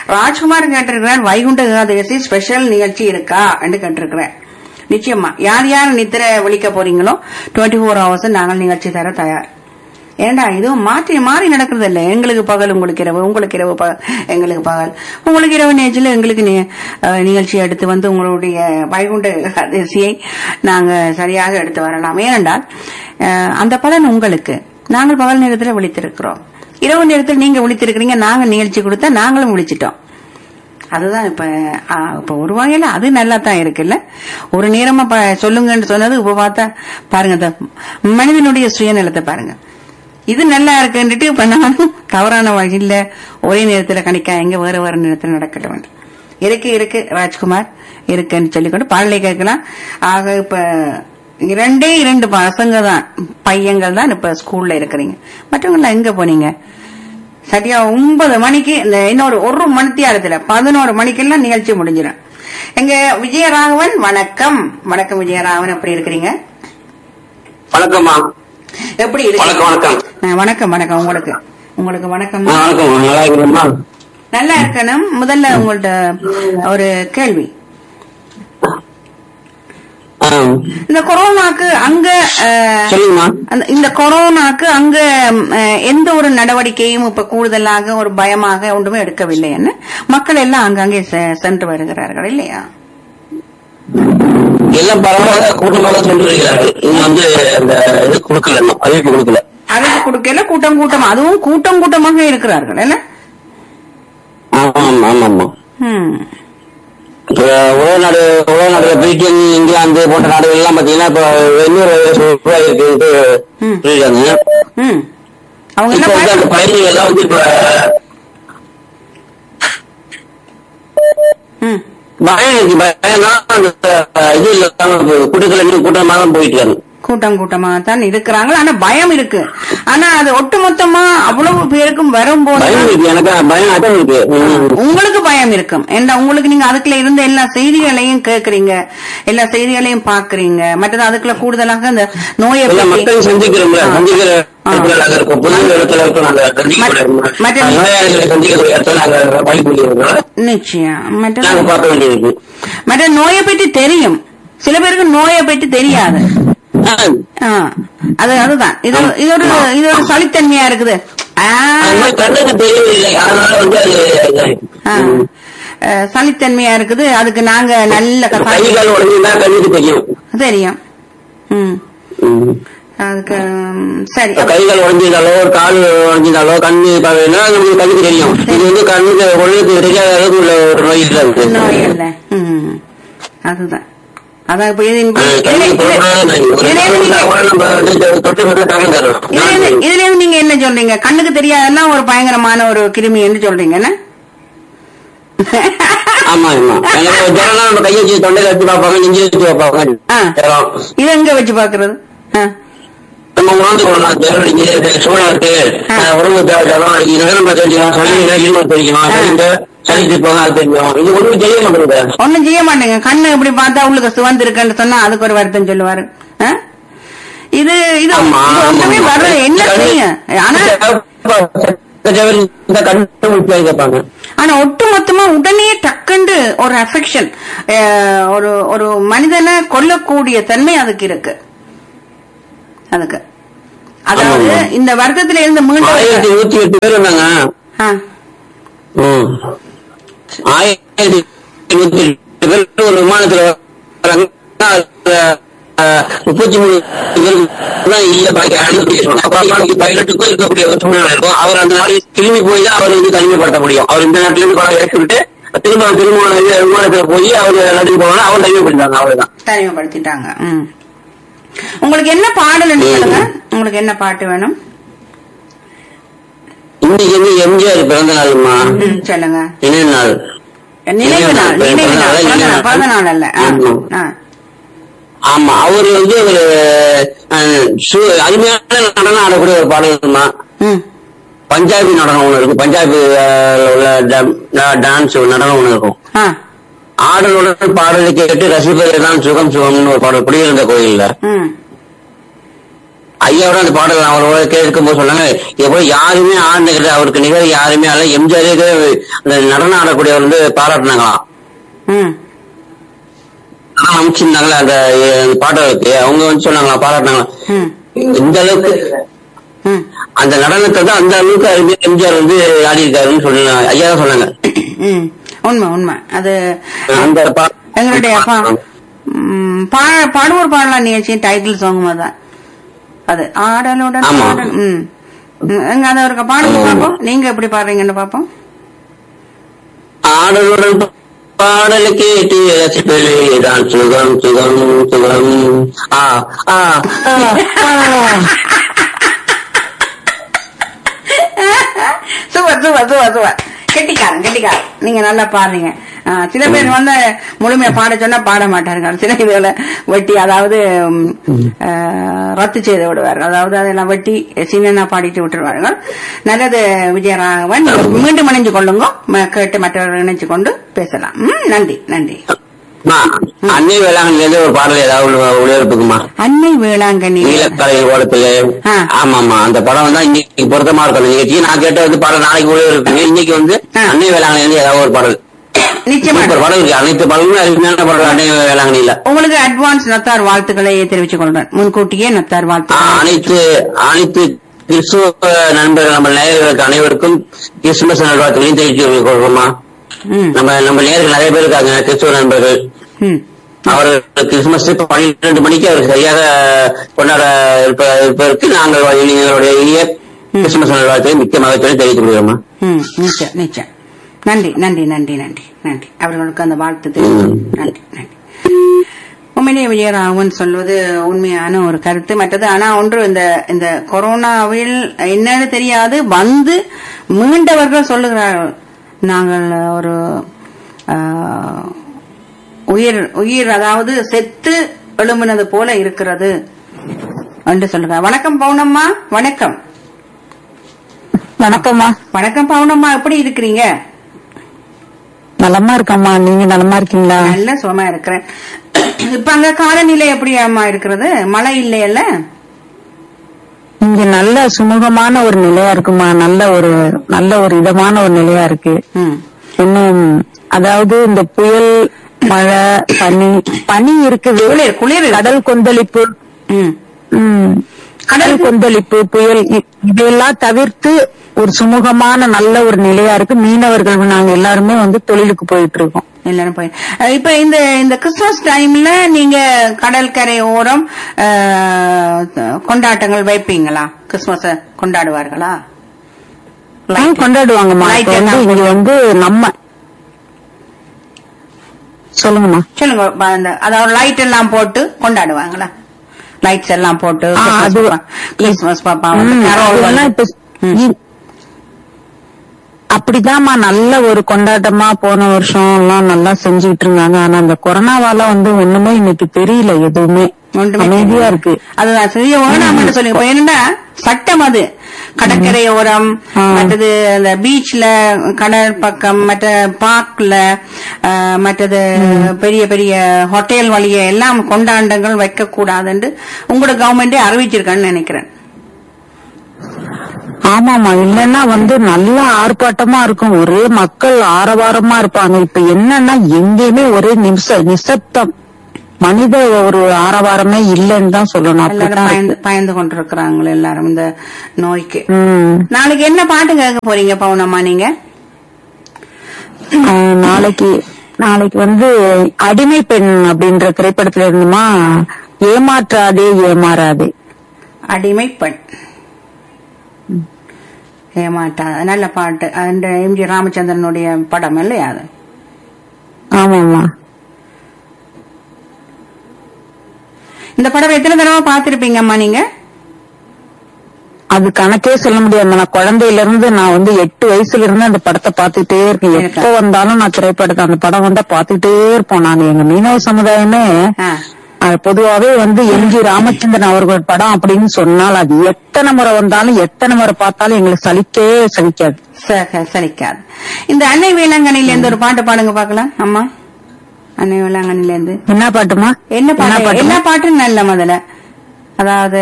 ராஜ்குமார் கேட்டிருக்கிறேன் வைகுண்ட ஏகாதசி ஸ்பெஷல் நிகழ்ச்சி இருக்கா என்று கேட்டிருக்கிறேன் நிச்சயமா யார் யார் நித்திர விழிக்க போறீங்களோ டுவெண்ட்டி ஃபோர் ஹவர்ஸ் நாங்கள் நிகழ்ச்சி தர தயார் ஏண்டா இதுவும் மாற்றி மாறி நடக்கிறது இல்ல எங்களுக்கு பகல் உங்களுக்கு இரவு உங்களுக்கு இரவு பகல் எங்களுக்கு பகல் உங்களுக்கு இரவு நேரத்தில் எங்களுக்கு நி- அஹ், நிகழ்ச்சி எடுத்து வந்து உங்களுடைய வைகுண்ட அதிர்ச்சியை நாங்க சரியாக எடுத்து வரலாம் ஏனென்றால் அஹ், அந்த பலன் உங்களுக்கு நாங்கள் பகல் நேரத்தில் விழித்திருக்கிறோம் இரவு நேரத்தில் நீங்க விழித்திருக்கிறீங்க நாங்க நிகழ்ச்சி கொடுத்தா நாங்களும் விழிச்சிட்டோம் அதுதான் இப்ப ஆ, இப்ப ஒரு வகையில அது நல்லா தான் இருக்குல்ல ஒரு நேரமா ப- சொல்லுங்கன்னு சொன்னது இப்ப பார்த்தா பாருங்க இந்த மனிதனுடைய சுயநலத்தை பாருங்க இது நல்லா இருக்குன்னுட்டு இப்ப நானும் தவறான வகையில ஒரே நேரத்துல கணிக்க எங்க வேற வேற நேரத்துல நடக்கல வேண்டும் இருக்கு இருக்கு ராஜ்குமார் இருக்குன்னு சொல்லிக்கொண்டு பாடலை கேட்கலாம் ஆக இப்ப இரண்டே இரண்டு பசங்க தான் பையங்கள் தான் இப்ப ஸ்கூல்ல இருக்கிறீங்க மற்றவங்க எங்க போனீங்க சரியா ஒன்பது மணிக்கு இந்த இன்னொரு ஒரு மணித்தியாலத்துல பதினோரு மணிக்கெல்லாம் நிகழ்ச்சி முடிஞ்சிடும் எங்க விஜயராகவன் வணக்கம் வணக்கம் விஜயராகவன் எப்படி இருக்கிறீங்க வணக்கம்மா எப்படி வணக்கம் வணக்கம் ஆ, வணக்கம் வணக்கம் உங்களுக்கு உங்களுக்கு வணக்கம் ஆ, வணக்கம் நல்லா இருக்கிறோமா நல்லா இருக்கணும் முதல்ல உங்கள்ட்ட ஒரு கேள்வி ஆ, இந்த கொரோனாக்கு அங்க அஹ், சொல்லுங்கம்மா அந்த- இந்த கொரோனாக்கு அங்க ம், அஹ், எந்த ஒரு நடவடிக்கையும் இப்ப கூடுதலாக ஒரு பயமாக ஒன்றுமே எடுக்கவில்லை என்ன மக்கள் எல்லாம் அங்கங்கே செ- சென்று வருகிறார்கள் இல்லையா எல்லாம் பரவாயில்ல கூட்டமாக சென்று இருக்கிறார்கள் இங்க வந்து இந்த இது கொடுக்கல இன்னும் அறிவிப்பு கொடுக்கல அரசு கொடுக்கல கூட்டம் கூட்டம் அதுவும் கூட்டம் கூட்டமாக இருக்கிறார்கள் என்ன ஆமாம் ஆமாம்மா ம். இப்ப உலகநாடு உலகநாடுல பிரிட்டன் இங்கிலாந்து போன்ற நாடுகள் எல்லாம் பாத்தீங்கன்னா இப்ப இன்னொரு ரூபாய் இருக்குன்ட்டு ம். சொல்லிருக்காங்க ம். அவங்க இப்ப என்ன வந்து அந்த பய- பயணிகள் எல்லாம் வந்து இப்ப ம். பயம் இருக்கு பயம்னா அந்த இது இல்லாம கூட்டத்துல இன்னும் கூட்டமாக தான் போயிட்டு இருக்காங்க கூட்டம் கூட்டமாக தான் இருக்கிறாங்க ஆனா பயம் இருக்கு ஆனா அது ஒட்டுமொத்தமா அவ்வளவு பேருக்கும் வரும்போது பயம் இருக்கு எனக்கு பயம் அடம் இருக்கு ம். உங்களுக்கு பயம் இருக்கும் ஏன்னா உங்களுக்கு நீங்க அதுக்குள்ள இருந்த எல்லா செய்திகளையும் கேக்குறீங்க எல்லா செய்திகளையும் பாக்குறீங்க மற்றது அதுக்குள்ள கூடுதலாக அந்த நோயை எல்லா பத்தி மக்களையும் சந்திக்கிறோம்ல ஆ. சந்திக்கிற ஆ. இடத்துல நாங்க இருக்கோம் புது இடத்துல இருக்கோம் நாங்க சந்திக்கக்கூடிய மற்ற- நோயாளிகளை சந்திக்கக்கூடிய இடத்துல நாங்க பணிபுரியறதுனால நிச்சயம் மற்றது நாங்க பார்க்க வேண்டியிருக்கு மற்ற நோயை பற்றி தெரியும் சில பேருக்கு நோயை பற்றி தெரியாது ஆ. ஆ, அது அதுதான் இது ஒரு- இது ஒரு இது ஒரு சளித்தன்மையா இருக்குது ஆ, அது மாதிரி கண்ணுக்கு தெரியவில்லை அதனால வந்து அது ஆ. ம். அஹ், சளித்தன்மையா இருக்குது அதுக்கு நாங்க நல்ல கை கசாயம் கால் உடஞ்சிருந்தா கண்ணுக்கு தெரியும் தெரியும் ம் ம். அதுக்கு ம், சரி இப்ப கை கால் உடஞ்சிருந்தாலோ ஒரு கால் உடஞ்சிருந்தாலோ கண்ணு பார்வைனா நமக்கு கண்ணுக்கு தெரியும் இது வந்து கண்ணுக்கு உடலுக்கு தெரியாத அளவுக்கு உள்ள ஒரு நோய் இல்ல இருக்கு நோய் இல்ல ம் அதுதான் அதான் இப்ப இது ஆ, இதுல- கண்ணுக்கு இதுல- பொறுப்பான நோய். ஒரு இதுல இருந்து நீங்க- தகவல் நம்ம வந்து தொட்டு தொட்டு தகவல் தரும். இதுல இருந்து- இதுல இருந்து நீங்க என்ன சொல்றீங்க கண்ணுக்கு தெரியாதெல்லாம் ஒரு பயங்கரமான ஒரு கிருமி என்று சொல்றீங்க என்ன ஆமா ஆமா எனக்கு ஜுரம்னா நம்ம கையை வச்சு தொண்டையில வச்சு பார்ப்பாங்க நெஞ்சு வச்சு பார்ப்பாங்க ஆ. ஜுரம் இது எங்க வச்சு பாக்குறது ஆ. நம்ம உணர்ந்து கொள்ளலாம் ஜுரம் அடிக்குது சூழல் இருக்கு ஆ. அஹ் உடம்பு தேவை ஜுரம் அடிக்குது நகரம் தெரிஞ்சுக்கலாம் சளி இருமல் தெரிஞ்சுக்கலாம் ஆ. சரிங்க சளி திருப்பாங்க அது தெரியும் இது ஒண்ணும் தெரிய மாட்டேங்குது ஒண்ணும் செய்ய மாட்டேங்க கண்ணு இப்படி பார்த்தா உள்ளுக்கு சிவந்து இருக்குன்னு சொன்னா அதுக்கு ஒரு வருத்தம் சொல்லுவாரு ஆ? இது இது ஆமா இது ஒண்ணுமே ஆமா. வர்றது என்ன செய்ய ஆனா இந்த கண்ணு முக்கியம் கேட்பாங்க ஆனா ஒட்டு மொத்தமா உடனே டக்குண்டு ஒரு அஃபெக்ஷன் ஒரு ஒரு மனிதனை கொல்லக்கூடிய தன்மை அதுக்கு இருக்கு அதுக்கு அதாவது ஆமா. இந்த வர்க்கத்துல இருந்து ஆயிரத்தி மீண்டும் நூத்தி எட்டு பேர் இருந்தாங்க ஆ, ம். ஆயிரத்தி நூத்தி எட்டு பேர் ஒரு விமானத்துல வராங்க அதுல, அஹ், முப்பத்தி மூணு பேருக்கு தான் இல்ல பாக்கி அனுமதி அப்ப பைலட்டுக்கும் இருக்கக்கூடிய ஒரு சூழ்நிலை இருக்கும் அவர் அந்த நாளைக்கு திரும்பி போய் தான் அவர் வந்து தனிமைப்படுத்த முடியும் அவர் இந்த நாட்டில இருந்து கொண்டு இறக்கி விட்டு திரும்ப திரும்ப விமானத்துல போய் அவர் நாட்டுக்கு போவாங்க அவர் தனிமைப்படுத்தாங்க அவ்வளவுதான் தனிமைப்படுத்திட்டாங்க ம். உங்களுக்கு என்ன பாடல் சொல்லுங்க உங்களுக்கு என்ன பாட்டு வேணும் இன்னைக்கு வந்து எம்ஜிஆர் பிறந்த நாளுமா ம், சொல்லுங்க நினைவு நாள் நினைவு நாள் நினைவு நாள் பிறந்த பிறந்த நாள், நாள், பிறந்த நாள் அல்ல ஆ, ஆமா. ஆ. ஆமா அவரு வந்து ஒரு அஹ், சு- அருமையான நடனம் ஆடக்கூடிய ஒரு பாடல்மா ம் பஞ்சாபி நடனம் ஒண்ணு இருக்கும் பஞ்சாபி அஹ், உள்ள ட- டான்ஸ் நடனம் ஒண்ணு இருக்கும் ஆ ஆடலுடன் பாடலை கேட்டு ரசிப்பது தான் சுகம் சுகம்னு ஒரு பாடல் குடியிருந்த கோயில்ல ம் ஐயாவோட அந்த பாடல் அவரோட கேட்கும்போது சொன்னாங்க எப்போ யாருமே ஆடினது அவருக்கு நிகர் யாருமே அல்ல எம்ஜிஆரே அந்த நடனம் ஆடக்கூடியவர் வந்து பாராட்டினாங்களாம் ம் அமைச்சிருந்தாங்களே அந்த அஹ், பாடலுக்கு அவங்க வந்து சொன்னாங்களா பாராட்டினாங்களா ம் இந்த அளவுக்கு ம் அந்த நடனத்தை தான் அந்த அளவுக்கு அருமையா எம்ஜிஆர் வந்து ஆடி இருக்காருன்னு சொன்னாங்க ஐயா தான் சொன்னாங்க ம் உண்மை உண்மை அது அந்த பா- எங்களுடைய அப்பா ம், பா- பாடுவோர் பாடலாம் நிகழ்ச்சி டைட்டில் சாங் மாதிரி தான் அது ஆடலுடன் ஆமா. பாடல் ம் ம், எங்க அதை ஒரு பாடுங்க பாப்போம் நீங்க எப்படி பாடுறீங்கன்னு பாப்போம் ஆடலுடன் பாடலை கேட்டு ரசிப்பது தான் சுகம் சுகம் சுகம் ஆ ஆ ஆ, ஆ. சூப்பர் சூப்பர் சூப்பர் சூப்பர் கெட்டிக்காரன் கெட்டிக்காரன் நீங்க நல்லா பாடுறீங்க ஆ, சில பேர் வந்து முழுமையா பாட சொன்னா பாட மாட்டார்கள் சில இதுல வெட்டி அதாவது ம், ஆ, ரத்து செய்து விடுவார்கள் அதாவது அதெல்லாம் வெட்டி சின்ன பாடிட்டு விட்டுருவார்கள் நல்லது விஜயராகவன் மீண்டும் இணைஞ்சு கொள்ளுங்க ம- கேட்டு மற்றவர்கள் இணைச்சு கொண்டு பேசலாம் ம், நன்றி நன்றி அம்மா, அன்னை வேளாங்கண்ணில இருந்து ஒரு பாடல் ஏதாவது ஒளிபரப்புக்குமா அன்னை வேளாங்கண்ணி நீலக்கரை ஓடத்துல ஆ. ஆமா ஆமா அந்த படம் தான் இன்னைக்கு பொருத்தமா இருக்கும் அந்த நிகழ்ச்சி நான் கேட்ட வந்து பாடல் நாளைக்கு ஒளிபரப்புங்க இன்னைக்கு வந்து ஆ. அன்னை வேளாங்கண்ணில இருந்து ஏதாவது ஒரு பாடல் நிச்சயமா சூப்பர் பாடல் இருக்கு அனைத்து பாடலுமே அருமையான பாடல் அன்னை வேளாங்கண்ணில உங்களுக்கு அட்வான்ஸ் நத்தார் வாழ்த்துக்களை தெரிவித்துக் கொள்றேன் முன்கூட்டியே நத்தார் ஆ, வாழ்த்துக்கள் அனைத்து அனைத்து கிறிஸ்துவ நண்பர்கள் நம்ம நேயர்களுக்கு அனைவருக்கும் கிறிஸ்துமஸ் நல்வாழ்த்துக்களையும் தெரிவித்து கொள்றோமா ம் நம்ம நம்ம நேயர்கள் நிறைய பேர் இருக்காங்க கிறிஸ்துவ நண்பர்கள் ம் அவர் கிறிஸ்துமஸ் பன்னிரண்டு மணிக்கு அவர் சரியாக கொண்டாட இருப்ப- இருப்பதற்கு நாங்கள் எங்களுடைய இனிய கிறிஸ்துமஸ் நல்வாழ்த்துக்களை மிக்க மகிழ்ச்சியோடு தெரிவித்துக் கொள்கிறோமா ம் நிச்சயம் நிச்சயம் நன்றி நன்றி நன்றி நன்றி நன்றி அவர்களுக்கு அந்த வாழ்த்து தெரிவித்து நன்றி நன்றி உண்மையிலேயே விஜயராகவன் சொல்வது உண்மையான ஒரு கருத்து மற்றது ஆனா ஒன்று இந்த இந்த கொரோனாவில் என்னன்னு தெரியாது வந்து மீண்டவர்கள் சொல்லுகிறார்கள் நாங்கள் ஒரு ஆஹ், உயிர் உயிர் அதாவது செத்து எழும்பினது போல இருக்கிறது என்று சொல்லுகிறார் வணக்கம் பவுனம்மா வணக்கம் வணக்கம்மா வணக்கம் பவுனம்மா எப்படி இருக்கிறீங்க நலமா இருக்கம்மா நீங்க நலமா இருக்கீங்களா நல்ல சுகமா இருக்கிறேன் இப்ப அங்க காலநிலை எப்படி அம்மா இருக்கிறது மழை இல்லையல்ல இங்க நல்ல சுமூகமான ஒரு நிலையா இருக்குமா நல்ல ஒரு நல்ல ஒரு இதமான ஒரு நிலையா இருக்கு ம் இன்னும் அதாவது இந்த புயல் மழை பனி பனி இருக்குது குளிர் குளிர் கடல் கொந்தளிப்பு ம் ம், கடல் கொந்தளிப்பு புயல் இ- இதெல்லாம் தவிர்த்து ஒரு சுமூகமான நல்ல ஒரு நிலையா இருக்கு மீனவர்கள் நாங்க எல்லாருமே வந்து தொழிலுக்கு போயிட்டு இருக்கோம் எல்லாரும் போய் அஹ் இப்ப இந்த இந்த கிறிஸ்துமஸ் டைம்ல நீங்க கடற்கரை ஓரம் அஹ், கொண்டாட்டங்கள் வைப்பீங்களா கிறிஸ்துமஸ் கொண்டாடுவார்களா ஆ, கொண்டாடுவாங்கம்மா Light இப்ப வந்து எல்லாம் இங்க வந்து நம்ம சொல்லுங்கம்மா சொல்லுங்க ப- அந்த அதாவது லைட் எல்லாம் போட்டு கொண்டாடுவாங்களா லைட்ஸ் எல்லாம் போட்டு ஆ, அது- கிறிஸ்துமஸ் பாப்பா ம், வந்து carol அதெல்லாம் வந்து- இப்ப ம். இ- அப்படிதாம்மா நல்ல ஒரு கொண்டாட்டமா போன வருஷம் எல்லாம் நல்லா செஞ்சுட்டு இருந்தாங்க ஆனா அந்த கொரோனாவால வந்து ஒண்ணுமே இன்னைக்கு தெரியல எதுவுமே ஒன்றுமே அமைதியா தெரியல. இருக்கு அதுதான் செய்ய வேணாம்னு சொல்லி இப்ப என்னன்னா சட்டம் அது கடற்கரை ஓரம் ஆ. மற்றது அந்த பீச்ல கடல் பக்கம் மற்ற பார்க்ல அஹ், மற்றது பெரிய பெரிய ஹோட்டல் வழிய எல்லாம் கொண்டாட்டங்கள் வைக்க கூடாதுன்னு உங்களோட கவர்மெண்டே அறிவிச்சிருக்கான்னு நினைக்கிறேன் ஆமாமா இல்லன்னா வந்து நல்ல ஆர்ப்பாட்டமா இருக்கும் ஒரே மக்கள் ஆரவாரமா இருப்பாங்க இப்ப என்னன்னா எங்கேயுமே ஒரே நிமிஷ நிசப்தம் மனித ஒரு ஆரவாரமே இல்லைன்னு தான் சொல்லணும் எல்லாரும் அப்படித்தான் பயந்து இருக்கு. பயந்து கொண்டிருக்கிறாங்களே எல்லாரும் இந்த நோய்க்கு ம். நாளைக்கு என்ன பாட்டு கேட்க போறீங்க பவுனம்மா நீங்க ஆ, நாளைக்கு நாளைக்கு வந்து அடிமை பெண் அப்படின்ற திரைப்படத்துல இருந்துமா ஏமாற்றாதே ஏமாறாதே அடிமை பெண் ஏமாட்டா நல்ல பாட்டு அந்த எம்ஜி ராமச்சந்திரனுடைய படம் இல்லையா அது ஆமாமா இந்த படம் எத்தனை தடவை பார்த்திருப்பீங்கம்மா நீங்க அது கணக்கே சொல்ல முடியாது நான் குழந்தையில இருந்து நான் வந்து எட்டு வயசுல இருந்து அந்த படத்தை பார்த்துட்டே இருக்கேன் இருக்கா. எப்ப வந்தாலும் நான் திரைப்படத்தை அந்த படம் வந்தா பார்த்துட்டே இருப்போம் நாங்க எங்க மீனவ சமுதாயமே ஆ. அது பொதுவாவே வந்து எம் ஜி ராமச்சந்திரன் அவர்கள் படம் அப்படின்னு சொன்னால் அது எத்தனை முறை வந்தாலும் எத்தனை முறை பார்த்தாலும் எங்களுக்கு சலிக்கவே சலிக்காது ச- சலிக்காது இந்த அன்னை வேளாங்கண்ணில இருந்து ஒரு பாட்டு பாடுங்க பாக்கலாம் அம்மா அன்னை வேளாங்கண்ணில இருந்து என்ன பாட்டுமா என்ன பாட்டு பாட்டுமா? எல்லா பாட்டும் நல்ல முதல்ல அதாவது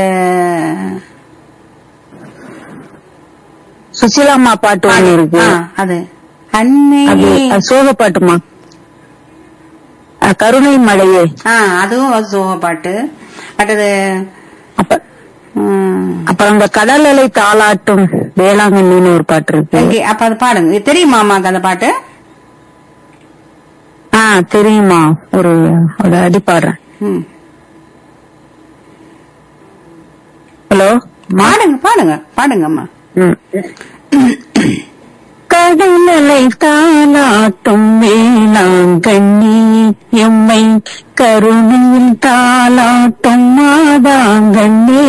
சுசிலாம்மா பாட்டு ஒண்ணு இருக்கு ஆ, அது அன்னை அது அது சோக பாட்டுமா அஹ் கருணை மழையே ஆ அதுவும் ஒரு சோக பாட்டு அடுத்தது அப்ப ம், அப்புறம் அந்த கடல் அலை தாளாட்டும் வேளாங்கண்ணின்னு ஒரு பாட்டு இருக்கு எங்கே அப்ப அது பாடுங்க இது தெரியுமா அம்மாக்கு அந்த பாட்டு ஆ தெரியுமா ஒரு ஒரு அடி பாடுறேன் ம். ஹலோ பாடுங்க பாடுங்க பாடுங்க அம்மா ம். கடலலை தாளாட்டும் வேளாங்கண்ணி எம்மை கருணையில் தாளாட்டும் மாதாங்கண்ணே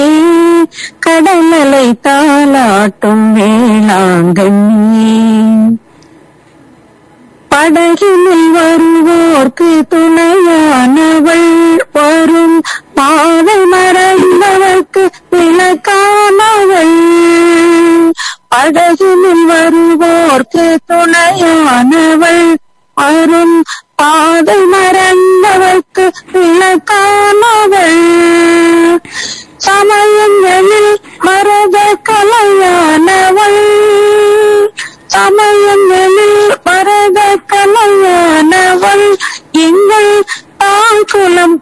கடலலை தாளாட்டும் வேளாங்கண்ணி படகினில் வருவோர்க்கு துணையானவள் வரும் பாதை மறைந்தவர்க்கு விளக்கானவள் படகினில் வருவோர்க்கு துணையானவள் வரும் பாதை மறை